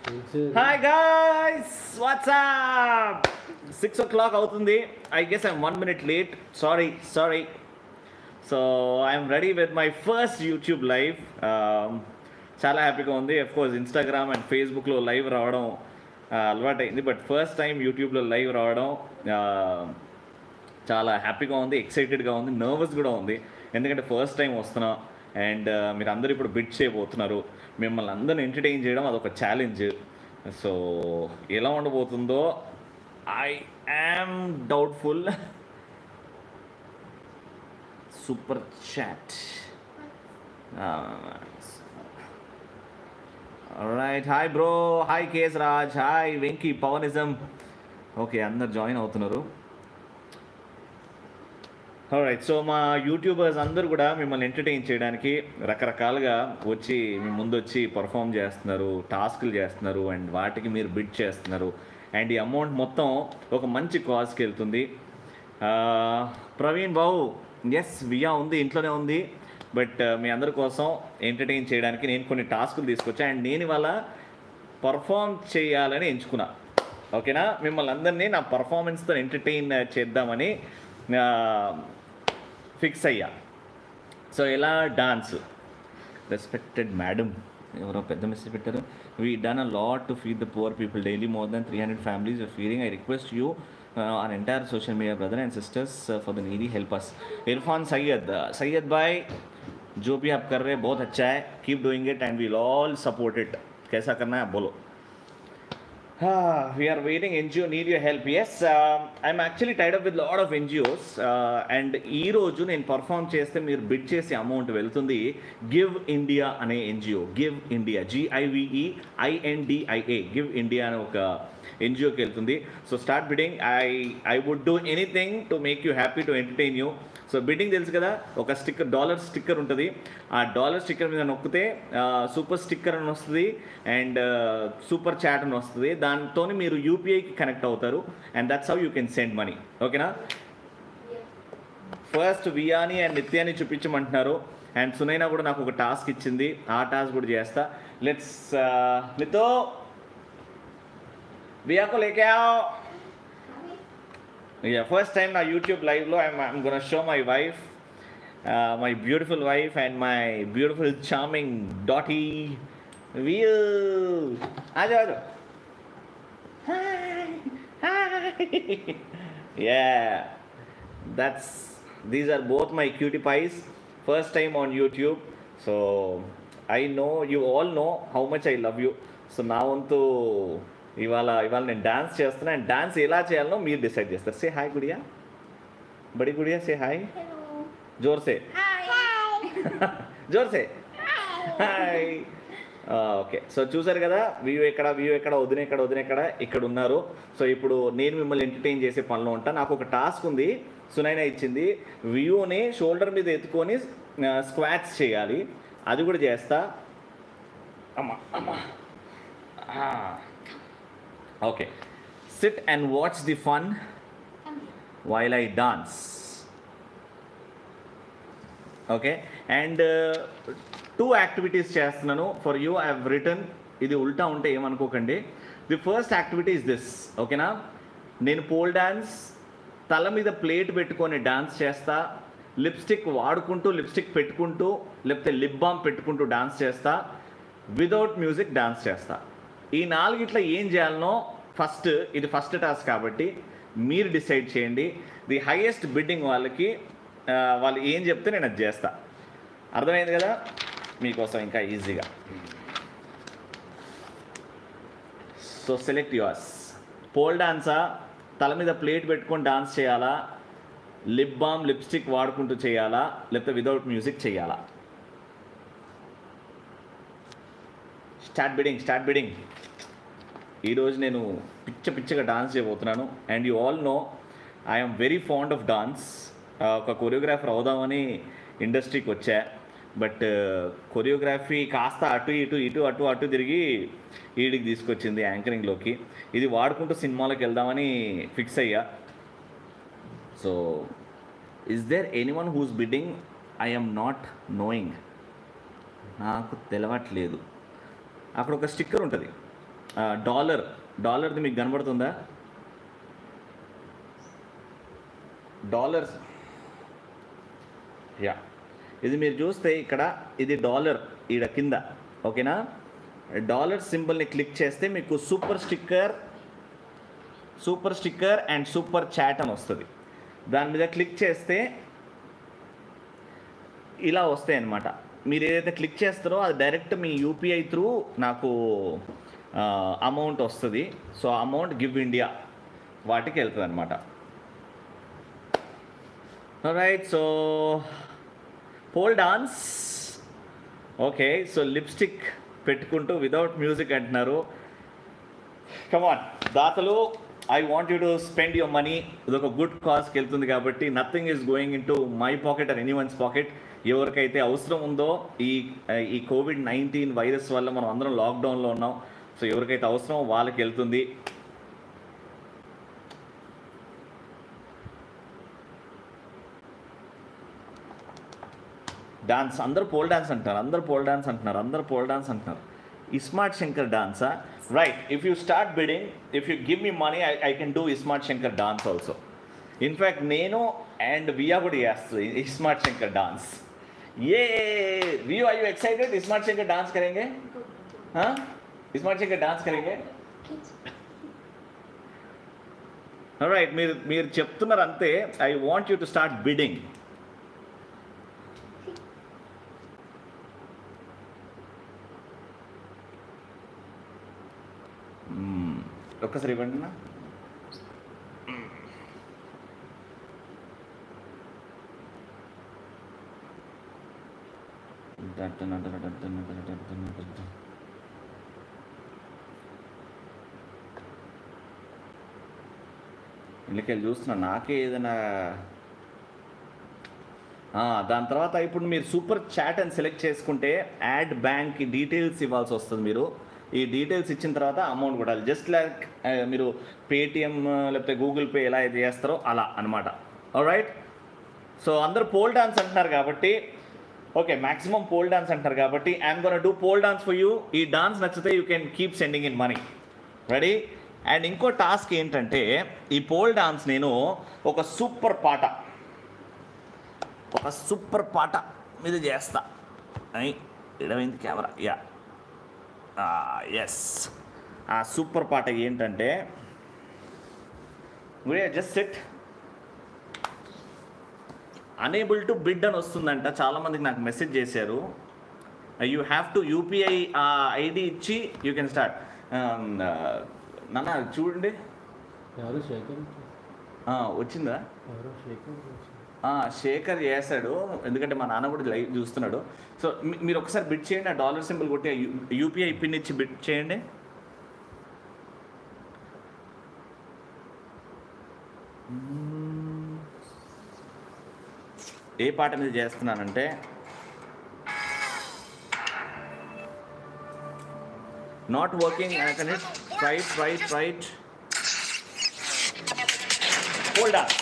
Hi guys what's up six o'clock అవుతుంది I guess I'm one minute late sorry sorry so I'm ready with my first YouTube live చాలా హ్యాపీగా ఉంది of course Instagram and ఫేస్బుక్లో live రావడం uh, అలవాటైంది but first time యూట్యూబ్లో live రావడం uh, చాలా హ్యాపీగా ఉంది ఎక్సైటెడ్గా ఉంది నర్వస్ కూడా ఉంది ఎందుకంటే ఫస్ట్ టైం వస్తున్నా అండ్ మీరు అందరూ ఇప్పుడు బిట్ చేయబోతున్నారు మిమ్మల్ని అందరిని ఎంటర్టైన్ చేయడం అదొక ఛాలెంజ్ సో ఎలా ఉండబోతుందో I am doubtful super chat right hi bro hi KS Raj hi Venky Pawanism okay అందరు జాయిన్ అవుతున్నారు రైట్ సో మా యూట్యూబర్స్ అందరూ కూడా మిమ్మల్ని ఎంటర్టైన్ చేయడానికి రకరకాలుగా వచ్చి మీ ముందు వచ్చి పర్ఫామ్ చేస్తున్నారు టాస్క్లు చేస్తున్నారు అండ్ వాటికి మీరు బిడ్ చేస్తున్నారు అండ్ ఈ అమౌంట్ మొత్తం ఒక మంచి కాజ్కి వెళ్తుంది ఆ, ప్రవీణ్ బాబు ఎస్ వియా ఉంది ఇంట్లోనే ఉంది బట్ మీ అందరి కోసం ఎంటర్టైన్ చేయడానికి నేను కొన్ని టాస్కులు తీసుకొచ్చా అండ్ నేను ఇవాళ పర్ఫామ్ చేయాలని ఎంచుకున్నా ఓకేనా మిమ్మల్ని అందరినీ నా పర్ఫార్మెన్స్తో ఎంటర్టైన్ చేద్దామని ఫిక్స్ అయ్యా సో ఎలా డాన్స్ రెస్పెక్టెడ్ మేడం ఎవరో పెద్ద మెసేజ్ పెట్టారు we done a lot to feed the poor people daily more than three hundred families feeding I request you on entire social media brother and sisters for the needy help us Irfan Syed Syed भाई जो भी आप कर रहे हैं बहुत अच्छा है keep doing it and we'll all support it कैसा करना है आप बोलो we are waiting NGO need your help yes um, I'm actually tied up with lot of NGOs uh, and ఈ రోజు నేను పర్ఫామ్ చేస్తే మీరు బిడ్ చేసే అమౌంట్ వెళ్తుంది గివ్ ఇండియా అనే NGO give India G I V E I N D I A give India అనే ఒక ఎన్జిఓకి వెళ్తుంది so start bidding I I would do anything to make you happy to entertain you so bidding తెలుసు కదా ఒక స్టిక్కర్ డాలర్ స్టిక్కర్ ఉంటుంది ఆ డాలర్ స్టిక్కర్ మీద నొక్కితే సూపర్ స్టిక్కర్ అని వస్తుంది అండ్ సూపర్ చాట్ అని వస్తుంది దాంతో మీరు యూపీఐకి కనెక్ట్ అవుతారు and that's how you can send money ఓకేనా ఫస్ట్ వియాని అండ్ నిత్యాని చూపించమంటున్నారు అండ్ సునైనా కూడా నాకు ఒక టాస్క్ ఇచ్చింది ఆ టాస్క్ కూడా చేస్తా లెట్స్ నితో వియాకు లేకే आओ. Yeah, first time నా యూట్యూబ్ లైవ్లో I'm I'm gonna show my wife my beautiful wife and my beautiful charming daughter వ్యూ ఆజో ఆజో yeah that's these are both my cutie pies first time on youtube so i know you all know how much i love you so నా వంతు ఇవాళ ఇవాళ నేను dance చేస్తున్నా and dance ఎలా చేయాలనో మీరు డిసైడ్ చేస్తారు సే హాయ్ గుడియా బడి గుడియా సే హాయ్ జోర్ సే జోర్ సే హాయ్ ఓకే సో చూసారు కదా వ్యూ ఎక్కడ వ్యూ ఎక్కడ వదిన ఎక్కడ వదిన ఎక్కడ ఇక్కడ ఉన్నారు సో ఇప్పుడు నేను మిమ్మల్ని ఎంటర్టైన్ చేసే పనిలో ఉంటా నాకు ఒక టాస్క్ ఉంది సునైనా ఇచ్చింది వ్యూని షోల్డర్ మీద ఎత్తుకొని స్క్వాట్స్ చేయాలి అది కూడా చేస్తా అమ్మా అమ్మా okay sit and watch the fun while I dance okay and two activities చేస్తున్నాను for you I have return ఇది ఉల్టా ఉంటే ఏమనుకోకండి the first activity is this ఓకేనా నేను పోల్ డ్యాన్స్ తల మీద ప్లేట్ పెట్టుకొని డాన్స్ చేస్తా లిప్స్టిక్ వాడుకుంటూ లిప్స్టిక్ పెట్టుకుంటూ లేకపోతే లిప్ బామ్ పెట్టుకుంటూ డాన్స్ చేస్తా వితౌట్ మ్యూజిక్ డాన్స్ చేస్తా ఈ నాలుగిట్లో ఏం చేయాలనో ఫస్ట్ ఇది ఫస్ట్ టాస్క్ కాబట్టి మీరు డిసైడ్ చేయండి ది హైయెస్ట్ బిడ్డింగ్ వాళ్ళకి ఆ, వాళ్ళు ఏం చెప్తే నేను అది చేస్తా అర్థమైంది కదా మీకోసం ఇంకా ఈజీగా సో సెలెక్ట్ యువర్స్ పోల్ డాన్సా తల మీద ప్లేట్ పెట్టుకొని డాన్స్ చేయాలా లిప్ బామ్ లిప్స్టిక్ వాడుకుంటూ చేయాలా లేకపోతే వితౌట్ మ్యూజిక్ చేయాలా స్టార్ట్ బిడింగ్ స్టార్ట్ బిడింగ్ ఈరోజు నేను పిచ్చ పిచ్చగా డాన్స్ చేయబోతున్నాను and you all know I'm very fond of dance ఒక కొరియోగ్రాఫర్ అవుదామని ఇండస్ట్రీకి వచ్చా బట్ కొరియోగ్రఫీ కాస్త అటు ఇటు ఇటు అటు అటు తిరిగి ఈడికి తీసుకొచ్చింది యాంకరింగ్లోకి ఇది వాడుకుంటూ సినిమాలకు వెళ్దామని ఫిక్స్ అయ్యా so is there anyone who's bidding I'm not knowing నాకు తెలవట్లేదు అక్కడ ఒక స్టిక్కర్ ఉంటుంది డాలర్ డాలర్ది మీకు కనబడుతుందా డాలర్స్ యా ఇది మీరు చూస్తే ఇక్కడ ఇది డాలర్ ఈడ కింద ఓకేనా డాలర్ సింబల్ని క్లిక్ చేస్తే మీకు super sticker super sticker and super chat అని వస్తుంది దాని మీద క్లిక్ చేస్తే ఇలా వస్తాయి అన్నమాట మీరు ఏదైతే క్లిక్ చేస్తారో అది డైరెక్ట్ మీ యూపీఐ త్రూ నాకు అమౌంట్ వస్తుంది సో అమౌంట్ గివ్ ఇండియా వాటికి వెళ్తుంది అనమాట right so pole dance okay so lipstick పెట్టుకుంటూ వితౌట్ మ్యూజిక్ అంటున్నారు కమాన్ దాతలు I want you to spend your money ఇది ఒక గుడ్ కాజ్కి వెళ్తుంది కాబట్టి nothing is going in to my pocket or anyone's pocket ఎవరికైతే అవసరం ఉందో ఈ ఈ కోవిడ్ నైన్టీన్ వైరస్ వల్ల మనం అందరం లాక్డౌన్లో ఉన్నాం సో ఎవరికైతే అవసరం వాళ్ళకి వెళ్తుంది డాన్స్ అందరూ పోల్ డాన్స్ అంటున్నారు అందరూ పోల్ డాన్స్ అంటున్నారు అందరూ పోల్ డాన్స్ అంటున్నారు ఇస్మార్ట్ శంకర్ డాన్సా right if you start bidding if you give me money I I can do iSmart Shankar dance also in fact నేను అండ్ వియా కూడా చేస్తుంది ఇస్మార్ట్ శంకర్ డాన్స్ ఏ రియూ I you excited iSmart Shankar dance కरेंगे हाँ ఇస్మార్ట్ శంకర్ డాన్స్ కरेंगे రైట్ మీరు మీరు చెప్తున్నారు అంతే I want you to start bidding hmm. ఒక్కసారి ఇవ్వండి నా ఇళ్ళకెళ్ళి చూస్తున్నా నాకే ఏదైనా ఆ, దాని తర్వాత ఇప్పుడు మీరు సూపర్ చాట్ అని సెలెక్ట్ చేసుకుంటే యాడ్ బ్యాంక్ డీటెయిల్స్ ఇవ్వాల్సి వస్తుంది మీరు ఈ డీటెయిల్స్ ఇచ్చిన తర్వాత అమౌంట్ కూడా జస్ట్ లైక్ మీరు పేటిఎం లేకపోతే గూగుల్ పే ఎలా అయితే చేస్తారో అలా అనమాట రైట్ సో అందరూ పోల్ డాన్స్ అంటున్నారు కాబట్టి ఓకే మాక్సిమం పోల్ డాన్స్ అంటారు కాబట్టి I'm gonna do pole dance for you ఈ డాన్స్ నచ్చితే you can keep sending in money ready and ఇంకో టాస్క్ ఏంటంటే ఈ పోల్ డాన్స్ నేను ఒక సూపర్ పాట ఒక సూపర్ పాట మీద చేస్తా అని ఇడమైంది కెమెరా యా ఎస్ ఆ సూపర్ పాట ఏంటంటే just set unable to bid అని వస్తుందంట చాలామందికి నాకు మెసేజ్ చేశారు you have to UPI ID ఇచ్చి యూ కెన్ స్టార్ట్ నాన్న చూడండి ఎవరు శేఖర్ ఆ, వచ్చిందా ఎవరో శేఖర్ ఆ, శేఖర్ చేశాడు ఎందుకంటే మా నాన్న కూడా లైవ్ చూస్తున్నాడు సో మీ- మీరు ఒకసారి బిట్ చేయండి ఆ డాలర్ సింబల్ కొట్టి యూపీఐ పిన్ ఇచ్చి బిట్ చేయండి ఏ పాట మీద చేస్తున్నానంటే not working right right right hold on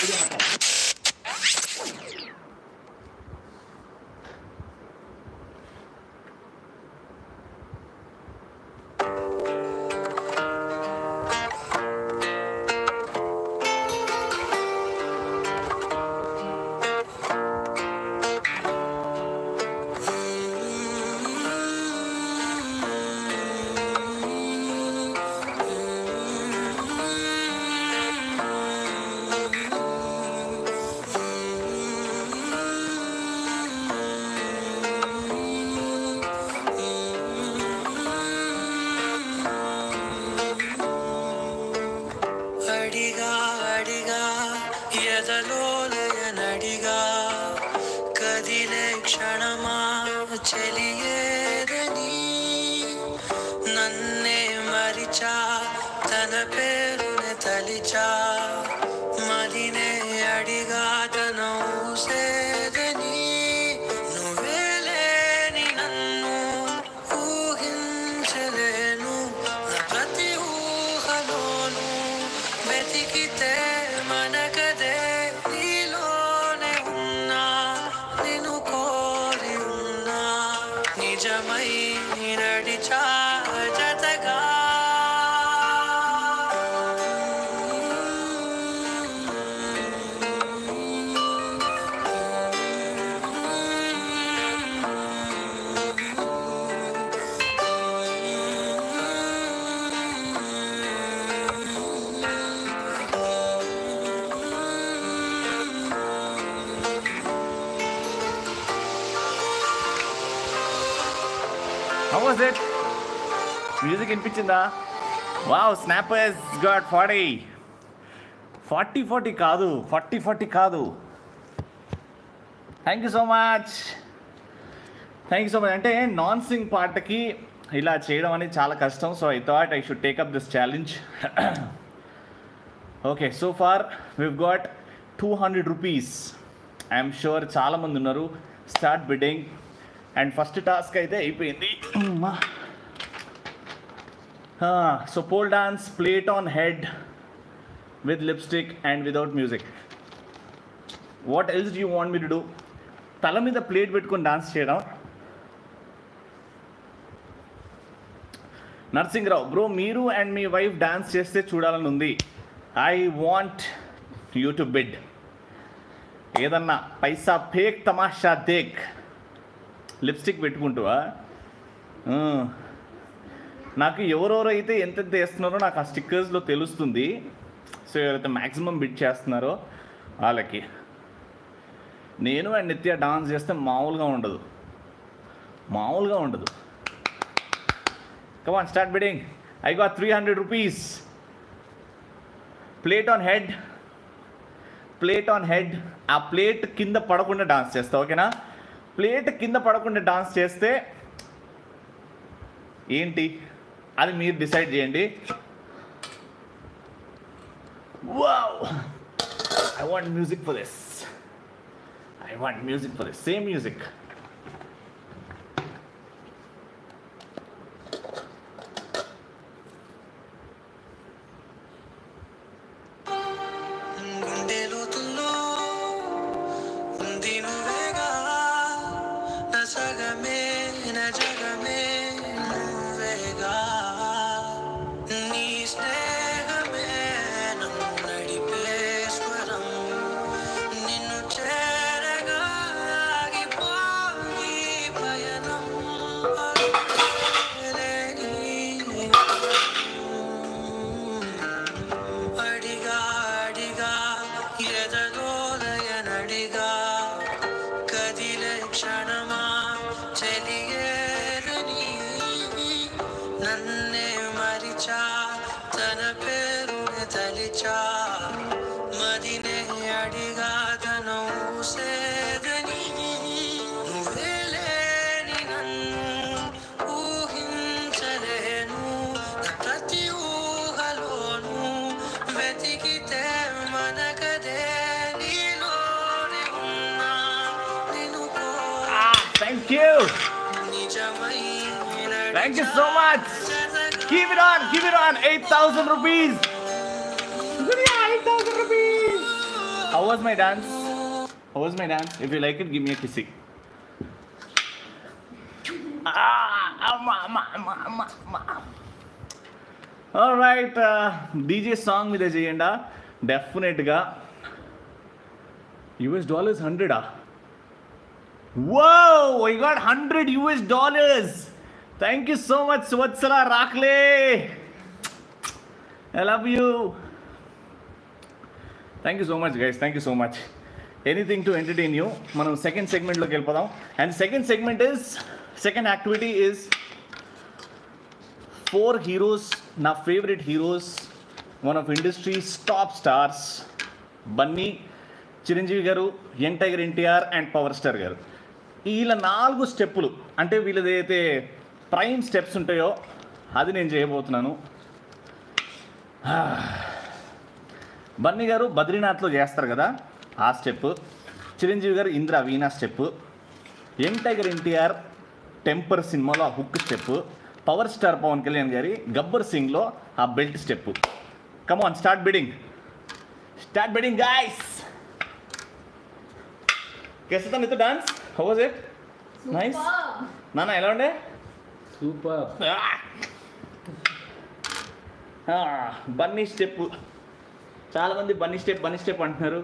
అడిగా అడిగా ఎదలోలయనడిగా కదిలే క్షణమా చెలియేదని నన్నే మరిచా తన పేరునే తలిచా మదినే అడిగా తన ఊసేదని నువ్వే లేని నన్ను ఊహించలేను నా ప్రతి ఊహలోను వెతికితే మనకదే నీలోనే ఉన్నా నిన్ను కోరి ఉన్నా నిజమై నడిచా జతగా వాజ్ ఇట్ మ్యూజిక్ వినిపించిందా wow snappers got forty forty forty కాదు ఫార్టీ ఫార్టీ కాదు thank you so much thank you so much అంటే నాన్ సింగ్ పాటకి ఇలా చేయడం అనేది చాలా కష్టం so I thought I should take up this challenge okay so far we've got two hundred rupees I'm sure చాలామంది ఉన్నారు start bidding and first task అయితే అయిపోయింది so pole dance plate on head with lipstick and without music what else you want me to do తల మీద plate పెట్టుకొని dance చేయడం Narsingrao bro మీరు and మీ వైఫ్ డాన్స్ చేస్తే చూడాలని ఉంది I want you to bid ఏదన్నా పైసా ఫేక్ తమాషా దేక్ లిప్స్టిక్ పెట్టుకుంటావా ఆ. నాకు ఎవరెవరైతే ఎంతెంత వేస్తున్నారో నాకు ఆ స్టిక్కర్స్లో తెలుస్తుంది సో ఎవరైతే మ్యాక్సిమం బిడ్ చేస్తున్నారో వాళ్ళకి నేను అండ్ నిత్య డాన్స్ చేస్తే మామూలుగా ఉండదు మామూలుగా ఉండదు come on start bidding I got three hundred rupees plate on head plate on head ఆ ప్లేట్ కింద పడకుండా డాన్స్ చేస్తా ఓకేనా ప్లేట్ కింద పడకుండా డాన్స్ చేస్తే ఏంటి అది మీరు డిసైడ్ చేయండి wow I want music for this I want music for this same music గుండె లోతుల్లో ఉంది నువ్వేగా నా సగమే నా జగమే నువ్వేగా నీ స్నేహమే నన్ను నడిపే స్వరం నిన్ను చేరగా ఆగిపోయి పయనం అడిగా అడిగా ఎదలోలయ నడిగా కదిలే క్షణమా చెలియేదని నన్నే మరిచా తన పేరుని తలిచా మదినే అడిగా తన ఊసేదని నువ్వే లేని నన్ను ఊహించలేను నా ప్రతి ఊహలోను వెతికితే మనకదే నీలోనే ఉన్నా నిన్ను థ్యాంక్ యూ నిజమై thank you so much keep it on keep it on eight thousand rupees eight thousand rupees how was my dance how was my dance if you like it give me కిసి right DJ song మీద చేయండా డెఫినెట్గా US dollars హండ్రెడా Whoa! I got 100 US dollars. Thank you so much, Swatsala Rakle. I love you. Thank you so much guys thank you so much anything to entertain you మనం second సెగ్మెంట్లోకి వెళ్ళిపోదాం and second segment is second activity is four heroes నా favourite heroes one of industry's top stars Bunny Chiranjeevi garu young tiger NTR and power star garu వీళ్ళ నాలుగు స్టెప్పులు అంటే వీళ్ళదైతే prime steps ఉంటాయో అది నేను చేయబోతున్నాను బన్నీ గారు బద్రీనాథ్లో చేస్తారు కదా ఆ step Chiranjeevi garu Indra Veena step young tiger NTR Temper సినిమాలో ఆ hook step power star Pawan Kalyan గారి గబ్బర్ సింగ్లో ఆ belt step come on start bidding start bidding guys కేసతా నీతో dance how was it nice నాన్న ఎలా ఉండే సూపర్ బన్నీ స్టెప్ చాలా మంది బన్నీ స్టెప్ బన్నీ స్టెప్ అంటున్నారు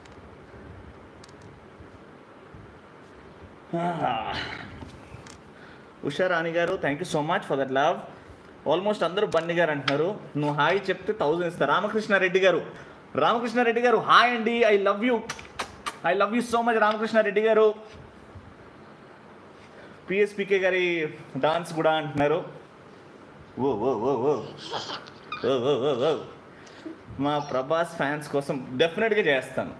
Usha Rani garu thank you so much for that love almost అందరూ బన్నీ గారు అంటున్నారు నువ్వు హాయ్ చెప్తే థౌజండ్ ఇస్తా రామకృష్ణారెడ్డి గారు రామకృష్ణారెడ్డి గారు హాయ్ అండి I love you I love you so much Ramakrishna Reddy garu PSPK గారి డాన్స్ కూడా అంటున్నారు ఓ ఓ ఓ ఓ ఓ ఓ ఓ ఓ మా ప్రభాస్ ఫ్యాన్స్ కోసం డెఫినెట్గా చేస్తాను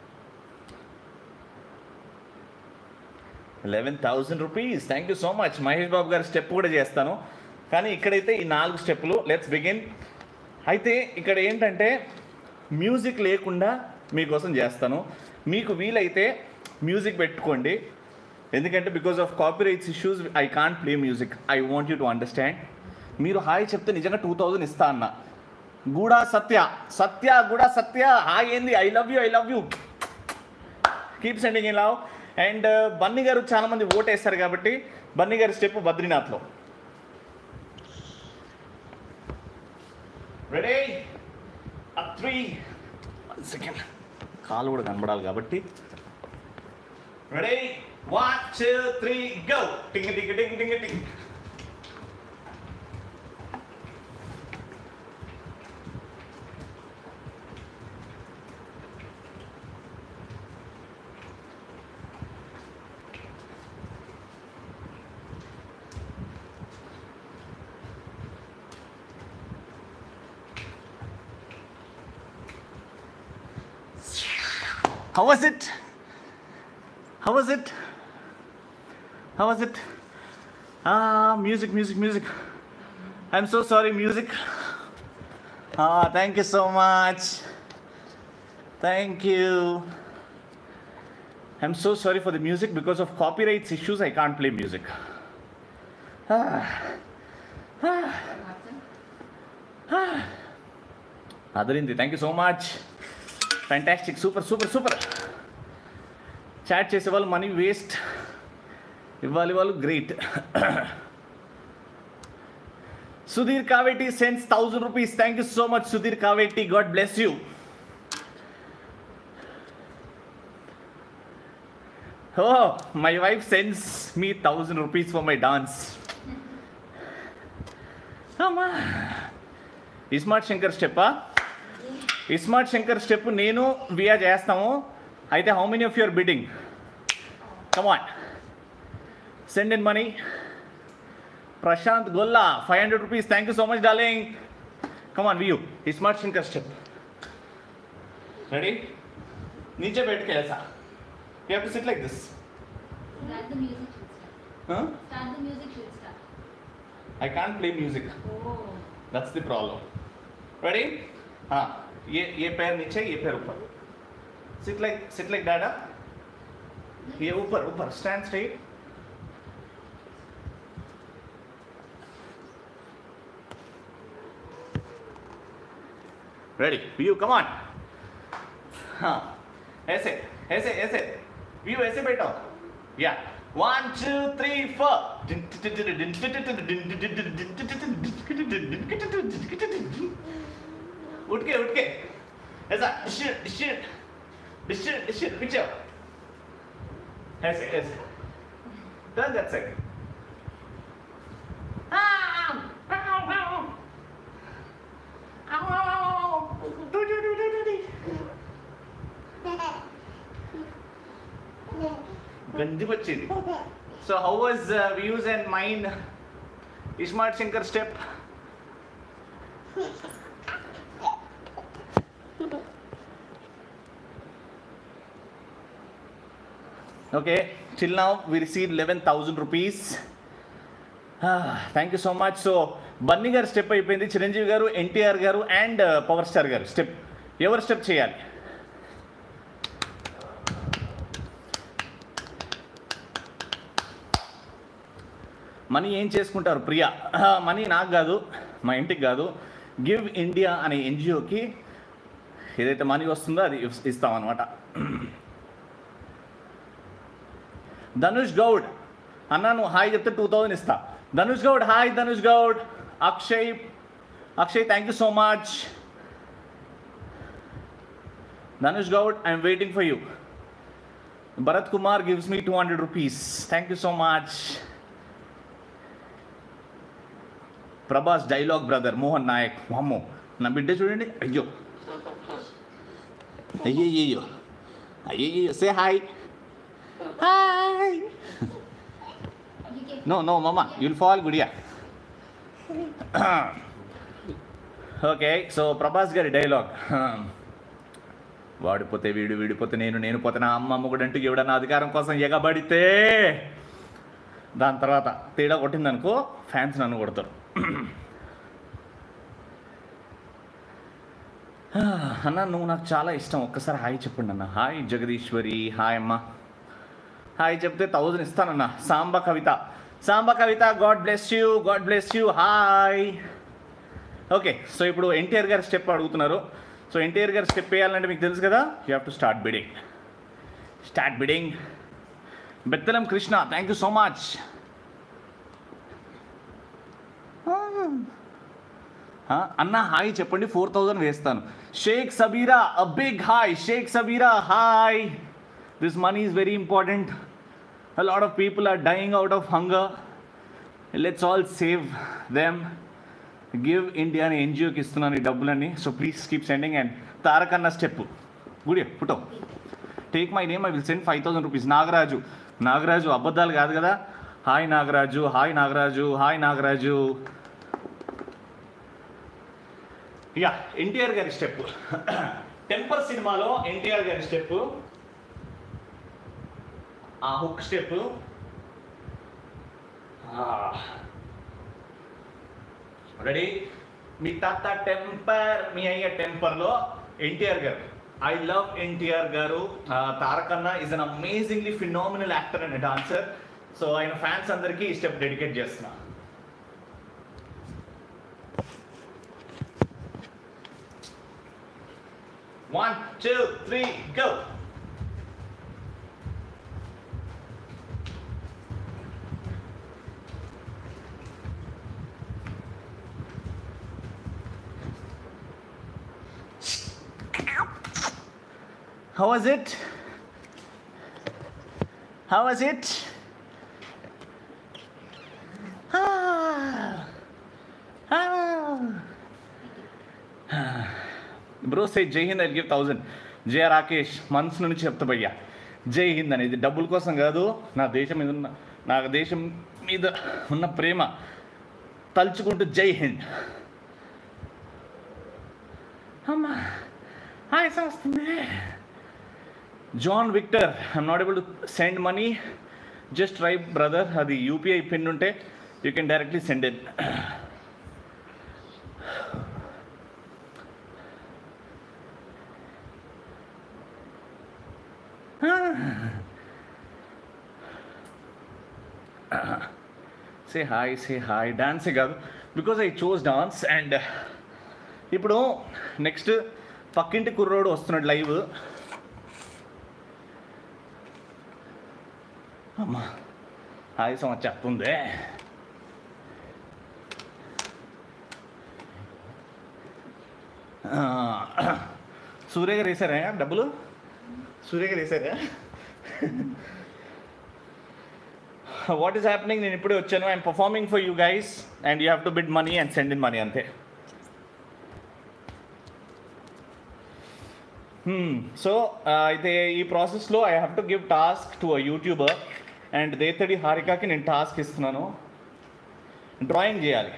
eleven thousand rupees thank you so much Mahesh Babu గారి స్టెప్ కూడా చేస్తాను కానీ ఇక్కడైతే ఈ నాలుగు స్టెప్పులు లెట్స్ బిగిన్ అయితే ఇక్కడ ఏంటంటే మ్యూజిక్ లేకుండా మీకోసం చేస్తాను మీకు వీలైతే మ్యూజిక్ పెట్టుకోండి ఎందుకంటే because of copyrights issues I can't play music I want you to understand మీరు హాయ్ చెప్తే నిజంగా టూ థౌజండ్ ఇస్తా అన్న గూడా సత్య సత్య గూడా సత్య హాయ్ ఏంది I love you I love you keep sending in love and Bunny garu చాలా మంది ఓట్ వేస్తారు కాబట్టి బన్నీ గారి స్టెప్ బద్రీనాథ్లో రెడీ త్రీ సెకండ్ కాలు కూడా కనబడాలి కాబట్టి ready one two three go టింగ్ టింగ్ టింగ్ టింగ్ టింగ్ How was it? How was it? How was it? Ah, music, music, music. I'm so sorry, music. Ah, thank you so much. Thank you. I'm so sorry for the music because of copyrights issues. I can't play music. Ah. Ah. Ah. Adarindi, thank you so much. Fantastic super super super chat చేసే వాళ్ళు money waste ఇవ్వాలి వాళ్ళు great Sudheer Kaveti sends thousand rupees thank you so much Sudheer Kaveti God bless you oh my wife sends me thousand rupees for my dance అమ్మా ఇస్మార్ట్ శంకర్ స్టెప్పా iSmart Shankar step నేను వియా చేస్తాము అయితే how many of your bidding come on send in money Prashanth Golla five hundred rupees thank you so much darling come on view iSmart Shankar step ready नीचे बैठ के ऐसा you have to sit like this Start the music should start. huh? Start the music should start. i can't play music Oh. that's the problem ready हाँ ये ये पैर नीचे ये पैर ऊपर सिट लाइक सिट लाइक डाडा ये ऊपर ऊपर stand straight ready view come on हाँ ऐसे ऐसे ऐसे व्यू ऐसे बैठो या वन टू थ्री फोर उठ के उठ के ऐसा डिशर डिशर डिशर डिशर पीछे आओ ऐसे ऐसे टर्न दैट साइड గంజి వచ్చింది so how was views and mind iSmart Shankar step okay chill now we receive eleven thousand rupees thank you so much so Bunny garu step అయిపోయింది Chiranjeevi garu NTR garu and power star garu step ఎవరు స్టెప్ చేయాలి మనీ ఏం చేసుకుంటారు ప్రియా మనీ నాకు కాదు మా ఇంటికి కాదు గివ్ ఇండియా అనే ఎన్జిఓకి ఏదైతే మనీ వస్తుందో అది ఇస్- ఇస్తామన్నమాట ధనుష్ గౌడ్ అన్న నువ్వు హాయ్ చెప్తే టూ థౌజండ్ ఇస్తా Dhanush Goud hi Dhanush Goud Akshay Akshay thank you so much Dhanush Goud I'm waiting for you Bharat Kumar gives me two hundred rupees thank you so much Prabhas dialogue brother Mohan Nayak వామ్మో నా బిడ్డ చూడండి అయ్యో అయ్యయ్యో అయ్యయ్యో say hi hi You no no mumma you'll fall గుడియా okay so Prabhas గారి dialogue వాడిపోతే వీడు వీడిపోతే నేను నేను పోతే నా అమ్మ అమ్మగుడు అంటూ ఎవడన్నా అధికారం కోసం ఎగబడితే దాని తర్వాత తేడా కొట్టిందనుకో ఫ్యాన్స్ నన్ను కొడతారు అన్న నువ్వు నాకు చాలా ఇష్టం ఒక్కసారి హాయ్ చెప్పండి అన్న హాయ్ జగదీశ్వరి హాయ్ అమ్మ హాయ్ చెప్తే థౌజండ్ ఇస్తానన్న Samba Kavitha Samba Kavitha God bless you God bless you hi okay so ఇప్పుడు ఎన్టీఆర్ గారి స్టెప్ అడుగుతున్నారు సో ఎన్టీఆర్ గారి స్టెప్ వేయాలంటే మీకు తెలుసు కదా you have to start bidding start bidding Bethalam Krishna thank you so much అన్న హాయ్ చెప్పండి ఫోర్ థౌజండ్ వేస్తాను Sheikh Sabira a big hi Sheikh Sabira hi this money is very important a lot of people are dying out of hunger let's all save them give India అని ఎన్జిఓకి ఇస్తున్నాను ఈ డబ్బులన్నీ so please keep sending and తారకన్న step గుడి పుటో take my name I will send five thousand rupees Nagaraju Nagaraju అబద్ధాలు కాదు కదా hi Nagaraju hi Nagaraju hi Nagaraju yeah NTR గారి స్టెప్ టెంపర్ సినిమాలో ఎన్టీఆర్ గారి స్టెప్ ఆ హుక్ స్టెప్ రెడీ మీ తాత టెంపర్ మీ అయ్య టెంపర్లో ఎన్టీఆర్ గారు ఐ లవ్ ఎన్టీఆర్ గారు తారకన్న is an amazingly phenomenal actor and dancer so ఆయన ఫ్యాన్స్ అందరికీ ఈ స్టెప్ డెడికేట్ చేస్తున్నా one two three go How was it? How was it? Ah. Ah. Bro say Jai Hind I give thousand Jaya Rakesh మనసు నుంచి చెప్తా భయ్యా జై హింద్ అనేది డబ్బుల కోసం కాదు నా దేశం మీద ఉన్న నా దేశం మీద ఉన్న ప్రేమ తలుచుకుంటూ జై హింద్ అమ్మా ఆయాసం వస్తుంది John Victor I'm not able to send money just try brother అది యూపీఐ పిన్ ఉంటే you can directly send it say hi say hi డాన్సే కాదు because I chose dance and ఇప్పుడు నెక్స్ట్ పక్కింటి కుర్రోడు వస్తున్నాడు లైవ్ అమ్మా ఆయుసం వచ్చి చెప్తుంది సూర్య గారు వేసారా డబ్బులు సూర్య గారు వేసారా వాట్ ఈస్ హ్యాపెనింగ్ నేను ఇప్పుడే వచ్చాను I'm performing for you guys and you have to bid money and send in money అంతే సో అయితే ఈ ప్రాసెస్లో I have to give task to a YouTuber and Dethadi హారికాకి నేను టాస్క్ ఇస్తున్నాను డ్రాయింగ్ చేయాలి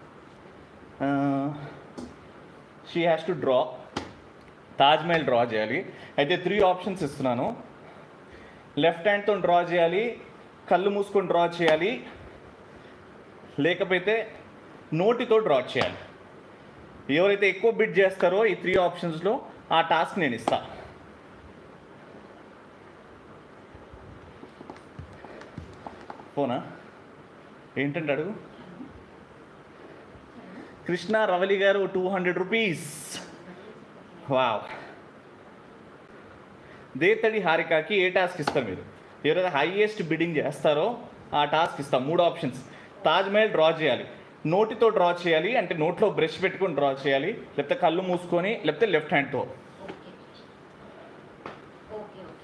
she has to draw Taj Mahal draw చేయాలి అయితే త్రీ ఆప్షన్స్ ఇస్తున్నాను లెఫ్ట్ హ్యాండ్తో డ్రా చేయాలి కళ్ళు మూసుకొని డ్రా చేయాలి లేకపోతే నోటితో డ్రా చేయాలి ఎవరైతే ఎక్కువ బిడ్ చేస్తారో ఈ త్రీ ఆప్షన్స్లో ఆ టాస్క్ నేను ఇస్తా ఫోనా ఏంటంటే అడుగు Krishna Ravali garu two hundred rupees wow Dethadi హారికాకి ఏ టాస్క్ ఇస్తారు మీరు ఎవరైతే హైయెస్ట్ బిడ్డింగ్ చేస్తారో ఆ టాస్క్ ఇస్తాం మూడు ఆప్షన్స్ తాజ్మహల్ డ్రా చేయాలి నోటితో డ్రా చేయాలి అంటే నోట్లో బ్రష్ పెట్టుకొని డ్రా చేయాలి లేకపోతే కళ్ళు మూసుకొని లేకపోతే లెఫ్ట్ హ్యాండ్తో okay okay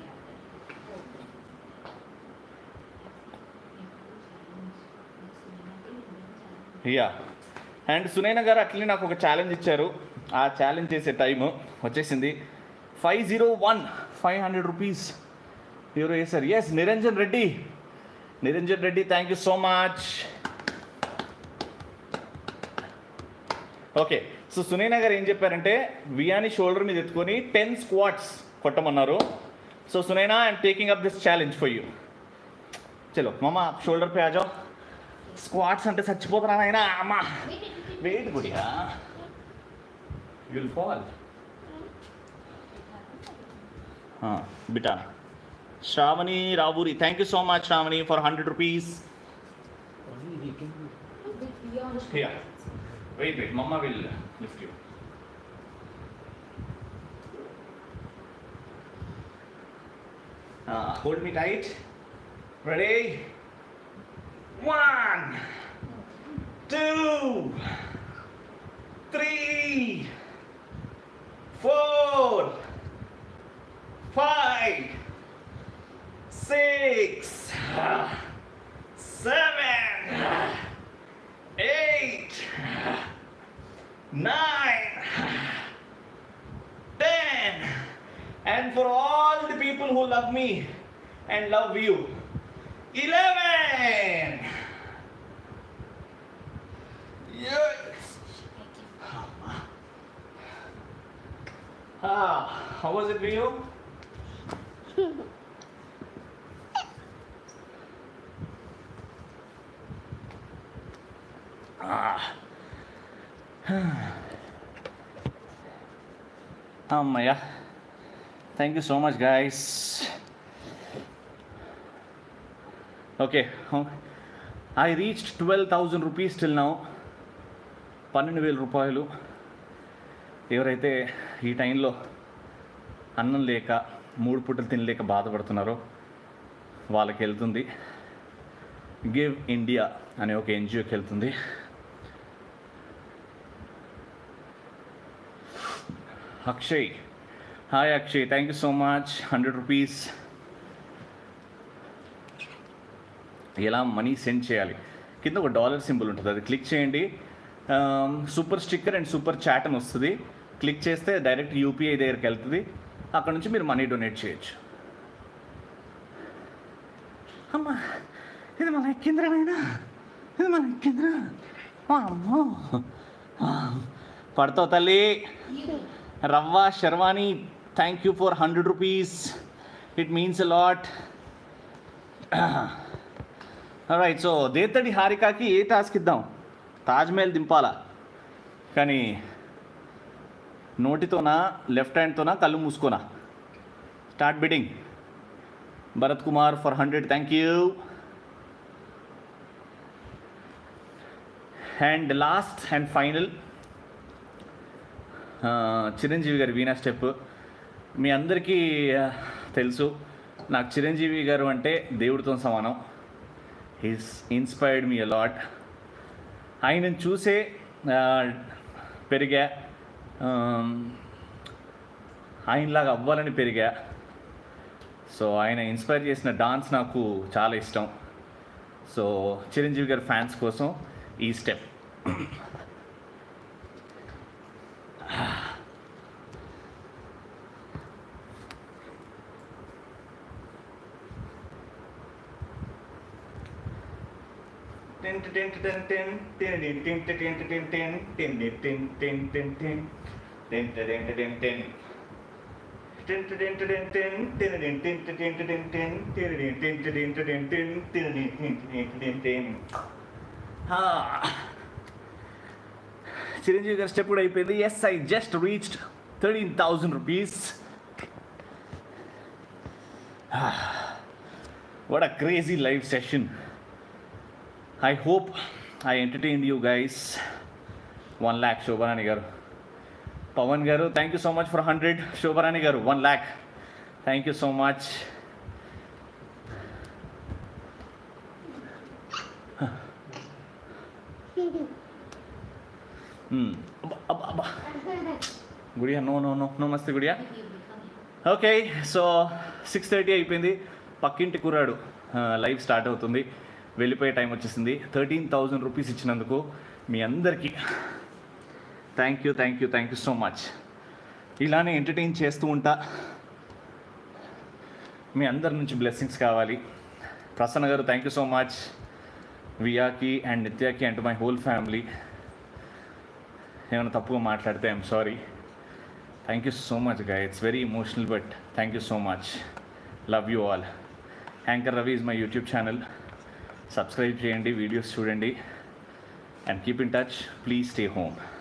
yeah and Sunaina garu అట్లనే నాకు ఒక ఛాలెంజ్ ఇచ్చారు ఆ ఛాలెంజ్ చేసే టైం వచ్చేసింది five zero one five hundred rupees ఎవరు వేసారు yes Niranjan Reddy Niranjan Reddy thank you so much okay so Sunaina garu ఏం చెప్పారంటే వియాని షోల్డర్ మీద ఎత్తుకొని టెన్ స్క్వాట్స్ కొట్టమన్నారు so Sunaina I'm taking up this challenge for you చలో మామ షోల్డర్ పే ఆజాओ స్క్వాట్స్ అంటే చచ్చిపోతున్నా అయినా అమ్మా వెయిట్ గుడియా విల్ ఫాల్ బిటా Shravani Ravuri thank you so much Shravani for hundred rupees Only he can do. Here. Wait, wait. Mama will lift you. Uh, hold me tight. Ready? One, two, three, four, five, six, seven eight, nine, ten, and for all the people who love me and love you, eleven. Yes. Ah, how was it for you? అమ్మయ్య thank you so much guys okay I reached twelve thousand rupees till now పన్నెండు వేల రూపాయలు ఎవరైతే ఈ టైంలో అన్నం లేక మూడు పూటలు తినలేక బాధపడుతున్నారో వాళ్ళకి వెళ్తుంది గివ్ ఇండియా అనే ఒక ఎన్జిఓకి వెళ్తుంది Akshay hi Akshay thank you so much hundred rupees ఎలా మనీ సెండ్ చేయాలి కింద ఒక డాలర్ సింబల్ ఉంటుంది అది క్లిక్ చేయండి super sticker and super chat అని వస్తుంది క్లిక్ చేస్తే డైరెక్ట్ యూపీఐ దగ్గరికి వెళ్తుంది అక్కడ నుంచి మీరు మనీ డొనేట్ చేయొచ్చు అమ్మా ఇది మన ఎక్కింద్రనైనా ఇది మన ఎక్కింద్ర అమ్మో పడతావు తల్లి రవ్వ Sharvani thank you for hundred rupees it means a lot right so Dethadi హారికాకి ఏ టాస్క్ ఇద్దాం తాజ్మహల్ దింపాలా కానీ నోటితోనా లెఫ్ట్ హ్యాండ్తోనా కళ్ళు మూసుకోనా start bidding Bharat Kumar for hundred thank you and last and final Chiranjeevi గారి వీణా స్టెప్ మీ అందరికీ ఆ, తెలుసు నాకు చిరంజీవి గారు అంటే దేవుడితో సమానం హీస్ ఇన్స్పైర్డ్ మీ అలాట్ ఆయనను చూసే ఆ, పెరిగా ఆమ్, ఆయనలాగా అవ్వాలని పెరిగా సో ఆయన ఇన్స్పైర్ చేసిన డాన్స్ నాకు చాలా ఇష్టం సో చిరంజీవి గారి ఫ్యాన్స్ కోసం ఈ స్టెప్ చిరంజీవి గారి స్టెప్ కూడా అయిపోయింది yes I just reached thirteen thousand rupees what a crazy live session I hope I entertain you guys one lakh Shobharani garu Pavan garu thank you so much for hundred Shobharani garu one lakh thank you so much Gudiya no no no no మస్తే Gudiya okay so six thirty అయిపోయింది పక్కింటి కుర్రాడు live start అవుతుంది వెళ్ళిపోయే time వచ్చేసింది thirteen thousand rupees ఇచ్చినందుకు మీ అందరికీ thank you thank you thank you so much ఇలానే ఎంటర్టైన్ చేస్తూ ఉంటా మీ అందరి నుంచి బ్లెస్సింగ్స్ కావాలి Prasanna garu thank you so much వియాకి అండ్ నిత్యాకి అండ్ మై హోల్ ఫ్యామిలీ ఏమైనా తప్పుగా మాట్లాడితే I'm sorry thank you so much గా it's very emotional but thank you so much love you all anchor Ravi is my YouTube channel subscribe చేయండి videos చూడండి and keep in touch please stay home